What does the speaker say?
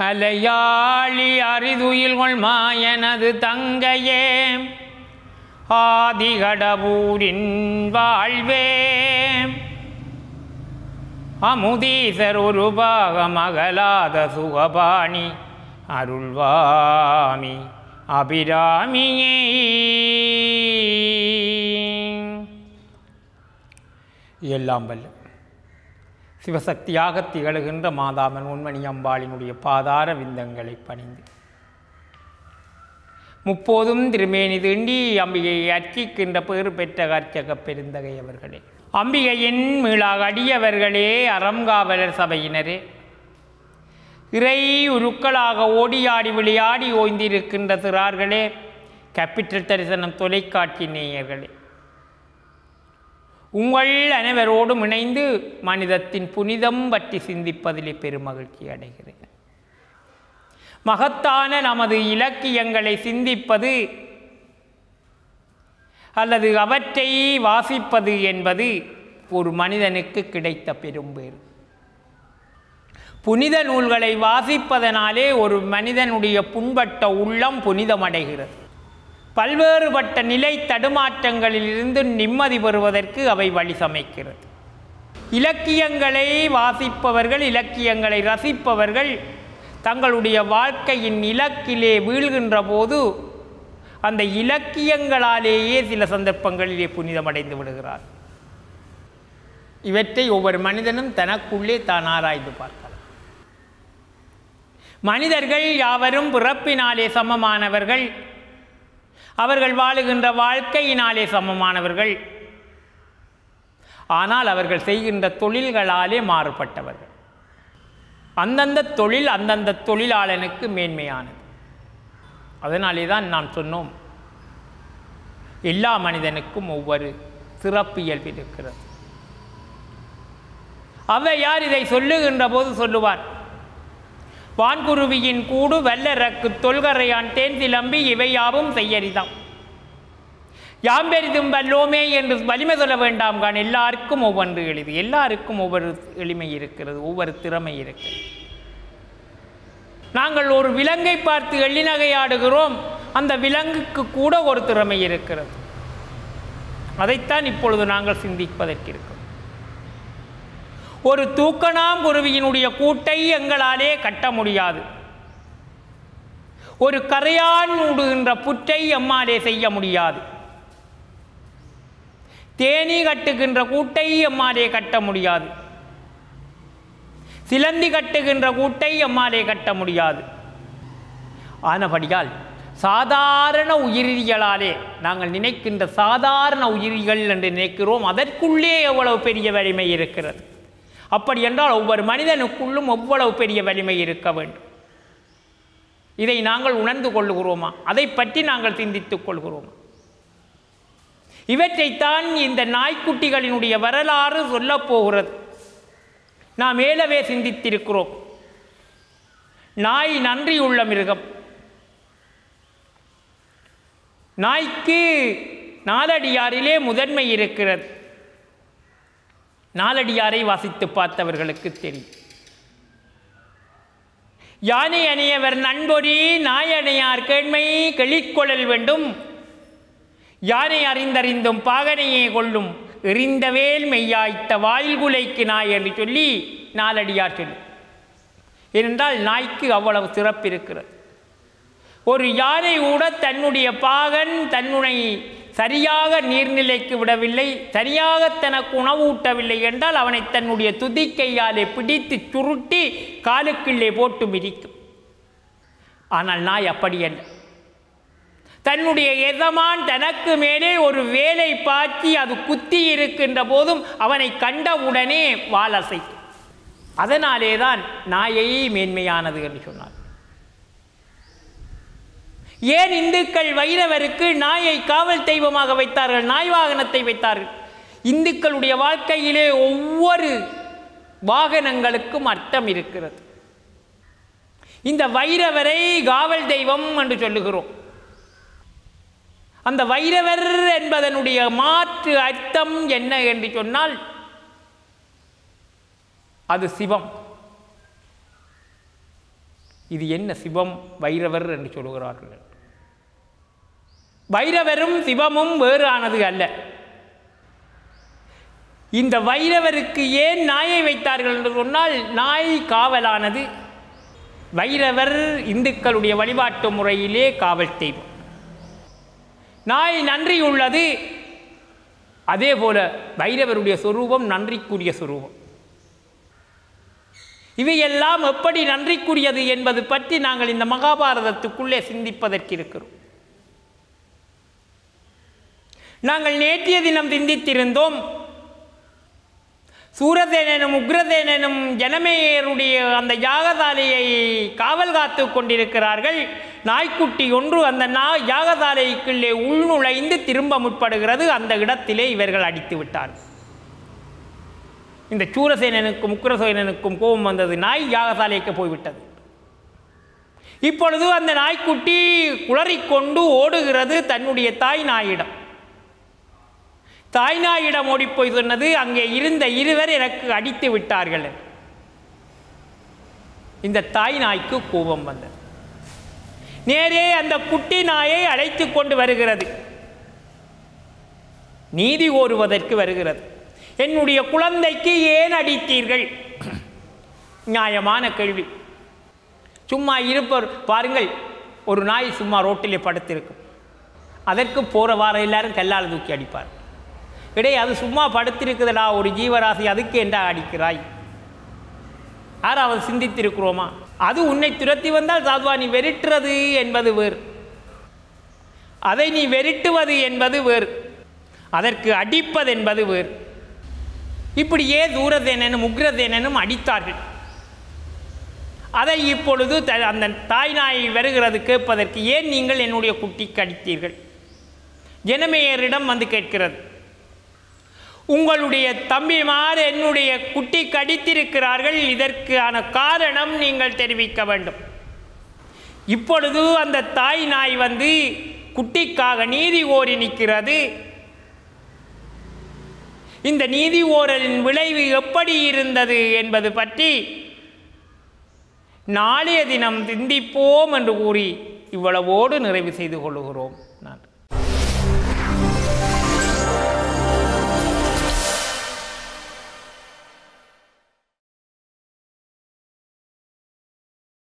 அலையாளி அரிதுயில்கொள் மாயனது தங்கையே ஆதிகடபூரின் வாழ்வே அமுதீசர் ஒரு பாகம் அகலாத சுகபாணி அருள்வாமி அபிராமியே எல்லாம் வல்ல சிவசக்தியாக திகழுகின்ற மாதாமன் உண்மணி அம்பாளினுடைய பாதார விந்தங்களை பணிந்து முப்போதும் திருமேனி தீண்டி அம்பிகையை அர்ச்சிக்கின்ற பேறு பெற்ற கர்ச்சக பெருந்தகை அவர்களே அம்பிகையின் மீளாக அடியவர்களே அறங்காவலர் சபையினரே இறை உருக்களாக ஓடியாடி விளையாடி ஓய்ந்திருக்கின்ற சிறார்களே கேபிட்டல் தரிசனம் தொலைக்காட்சி நேயர்களே உங்கள் அனைவரோடும் இணைந்து மனிதத்தின் புனிதம் பற்றி சிந்திப்பதிலே பெருமகிழ்ச்சி அடைகிறேன் மகத்தான நமது இலக்கியங்களை சிந்திப்பது அல்லது அவற்றை வாசிப்பது என்பது ஒரு மனிதனுக்கு கிடைத்த பெரும்பேறு புனித நூல்களை வாசிப்பதனாலே ஒரு மனிதனுடைய புண்பட்ட உள்ளம் புனிதமடைகிறது பல்வேறுபட்ட நிலை தடுமாற்றங்களிலிருந்து நிம்மதி பெறுவதற்கு அவை வழி சமைக்கிறது இலக்கியங்களை வாசிப்பவர்கள் இலக்கியங்களை ரசிப்பவர்கள் தங்களுடைய வாழ்க்கையின் இலக்கிலே வீழ்கின்ற போது அந்த இலக்கியங்களாலேயே சில சந்தர்ப்பங்களிலே புனிதமடைந்து விடுகிறார் இவற்றை ஒவ்வொரு மனிதனும் தனக்குள்ளே தான் ஆராய்ந்து பார்க்கலாம் மனிதர்கள் யாவரும் பிறப்பினாலே சமமானவர்கள் அவர்கள் வாழுகின்ற வாழ்க்கையினாலே சமமானவர்கள் ஆனால் அவர்கள் செய்கின்ற தொழில்களாலே மாறுபட்டவர்கள் அந்தந்த தொழில் அந்தந்த தொழிலாளனுக்கு மேன்மையானது அதனாலே தான் நாம் சொன்னோம் எல்லா மனிதனுக்கும் ஒவ்வொரு சிறப்பியல்பு இருக்கிறது அவையார் இதை சொல்லுகின்ற போது சொல்லுவார் வான்குருவியின் கூடு வெள்ளரக்கு தொல்கரையான் தேன் சிலம்பி இவையாவும் செய்யறிதாம் யாம் பெரிதும் வல்லோமே என்று வலிமை சொல்ல வேண்டாம் கான் எல்லாருக்கும் ஒவ்வொன்று எளிது எல்லாருக்கும் ஒவ்வொரு எளிமை இருக்கிறது ஒவ்வொரு திறமை இருக்கிறது நாங்கள் ஒரு விலங்கை பார்த்து எள்ளிநகையாடுகிறோம் அந்த விலங்குக்கு கூட ஒரு திறமை இருக்கிறது அதைத்தான் இப்பொழுது நாங்கள் சிந்திப்பதற்கு இருக்கிறோம் ஒரு தூக்கணாம் குருவியினுடைய கூட்டை எங்களாலே கட்ட முடியாது ஒரு கரையான் மூடுகின்ற புற்றை எம்மாலே செய்ய முடியாது தேனி கட்டுகின்ற கூட்டை எம்மாலே கட்ட முடியாது சிலந்தி கட்டுகின்ற கூட்டை எம்மாலே கட்ட முடியாது ஆனபடியால் சாதாரண உயிரியலாலே நாங்கள் நினைக்கின்ற சாதாரண உயிரிகள் என்று நினைக்கிறோம் அதற்குள்ளே எவ்வளவு பெரிய வலிமை இருக்கிறது அப்படி என்றால் ஒவ்வொரு மனிதனுக்குள்ளும் எவ்வளவு பெரிய வலிமை இருக்க வேண்டும் இதை நாங்கள் உணர்ந்து கொள்ளுகிறோமா அதை பற்றி நாங்கள் சிந்தித்துக் கொள்கிறோமா இவற்றைத்தான் இந்த நாய்க்குட்டிகளினுடைய வரலாறு சொல்லப் போகிறது நாம் மேலவே சிந்தித்திருக்கிறோம் நாய் நன்றியுள்ள மிருகம் நாய்க்கு நாலடியாரிலே முதன்மை இருக்கிறது நாலடியாரை வாசித்து பார்த்தவர்களுக்கு தெரியும் யானை அணியவர் நண்பொறி நாய் அணையார் கேண்மை கெளிக்கொள்ளல் வேண்டும் யானை அறிந்தறிந்தும் பாகனையே கொள்ளும் எறிந்தவேல் மெய்யாய்த்த வாயில்குலைக்கு நாய் என்று சொல்லி நாலடியார் சொல்லி ஏனென்றால் நாய்க்கு அவ்வளவு சிறப்பு இருக்கிறது ஒரு யானை கூட தன்னுடைய பாகன் தன்னுடைய சரியாக நீர்நிலைக்கு விடவில்லை சரியாக தனக்கு உணவு ஊட்டவில்லை என்றால் அவனை தன்னுடைய துதிக்கையாலே பிடித்து சுருட்டி காலுக்குள்ளே போட்டு மிதிக்கும் ஆனால் நாய் அப்படி அல்ல தன்னுடைய எஜமான் தனக்கு மேலே ஒரு வேலை பாய்ச்சி அது குத்தி இருக்கின்ற போதும் அவனை கண்டவுடனே வால் அசைக்கும் அதனாலே தான் நாயை மேன்மையானது என்று சொன்னார் ஏன் இந்துக்கள் வைரவருக்கு நாயை காவல் தெய்வமாக வைத்தார்கள் நாய் வாகனத்தை வைத்தார்கள் இந்துக்களுடைய வாழ்க்கையிலே ஒவ்வொரு வாகனங்களுக்கும் அர்த்தம் இருக்கிறது இந்த வைரவரை காவல் தெய்வம் என்று சொல்லுகிறோம் அந்த வைரவர் என்பதனுடைய மாற்று அர்த்தம் என்ன என்று சொன்னால் அது சிவம் இது என்ன சிவம் வைரவர் என்று சொல்கிறார்கள் வைரவரும் சிவமும் வேறானது அல்ல இந்த வைரவருக்கு ஏன் நாயை வைத்தார்கள் என்று சொன்னால் நாய் காவலானது வைரவர் இந்துக்களுடைய வழிபாட்டு முறையிலே காவல் தெய்வம் நாய் நன்றி உள்ளது அதே போல பைரவருடைய சொரூபம் நன்றிக்குரிய சொரூபம் இவையெல்லாம் எப்படி நன்றிக்குரியது என்பது பற்றி நாங்கள் இந்த மகாபாரதத்துக்குள்ளே சிந்திப்பதற்கு இருக்கிறோம் நாங்கள் நேற்றைய தினம் சிந்தித்திருந்தோம் சூரசேனனும் உக்ரசேனனும் ஜனமேயருடைய அந்த யாகசாலையை காவல் காத்து கொண்டிருக்கிறார்கள் நாய்க்குட்டி ஒன்று அந்த நா யாகசாலைக்குள்ளே உள்நுழைந்து திரும்ப முற்படுகிறது அந்த இடத்திலே இவர்கள் அடித்து விட்டார்கள் இந்த சூரசேனனுக்கும் உக்ரசேனனுக்கும் கோபம் வந்தது நாய் யாகசாலைக்கு போய்விட்டது இப்பொழுது அந்த நாய்க்குட்டி குளறிக்கொண்டு ஓடுகிறது தன்னுடைய தாய் நாயிடம் தாய் நாயிடம் ஓடிப்போய் சொன்னது அங்கே இருந்த இருவர் எனக்கு அடித்து விட்டார்கள் இந்த தாய் நாய்க்கு கோபம் வந்தது நேரே அந்த குட்டி நாயை அழைத்து கொண்டு வருகிறது நீதி கோருவதற்கு வருகிறது என்னுடைய குழந்தைக்கு ஏன் அடித்தீர்கள் நியாயமான கேள்வி சும்மா இருப்பவர் பாருங்கள் ஒரு நாய் சும்மா ரோட்டிலே படுத்திருக்கும் அதற்கு போகிற வார எல்லாரும் கல்லால் தூக்கி அடிப்பார் இடே அது சும்மா படுத்திருக்குதுடா ஒரு ஜீவராசி அதுக்கு என்றா அடிக்கிறாய் யாராவது சிந்தித்திருக்கிறோமா அது உன்னை துரத்தி வந்தால் சாதுவா நீ வெறிட்டுறது என்பது வேறு அதை நீ வெறிட்டுவது என்பது வேறு அதற்கு அடிப்பது என்பது வேறு இப்படியே தூரதேனனும் உக்ரதேனனும் அடித்தார்கள் அதை இப்பொழுது த அந்த தாய் நாய் வருகிறது கேட்பதற்கு ஏன் நீங்கள் என்னுடைய குட்டிக்கு அடித்தீர்கள் ஜனமேயரிடம் வந்து கேட்கிறது உங்களுடைய தம்பிமார் என்னுடைய குட்டி கடித்திருக்கிறார்கள் இதற்கான காரணம் நீங்கள் தெரிவிக்க வேண்டும் இப்பொழுது அந்த தாய் நாய் வந்து குட்டிக்காக நீதி கோரி நிற்கிறது இந்த நீதி ஓரலின் விளைவு எப்படி இருந்தது என்பது பற்றி நாளைய தினம் சிந்திப்போம் என்று கூறி இவ்வளவோடு நிறைவு செய்து கொள்ளுகிறோம் நான்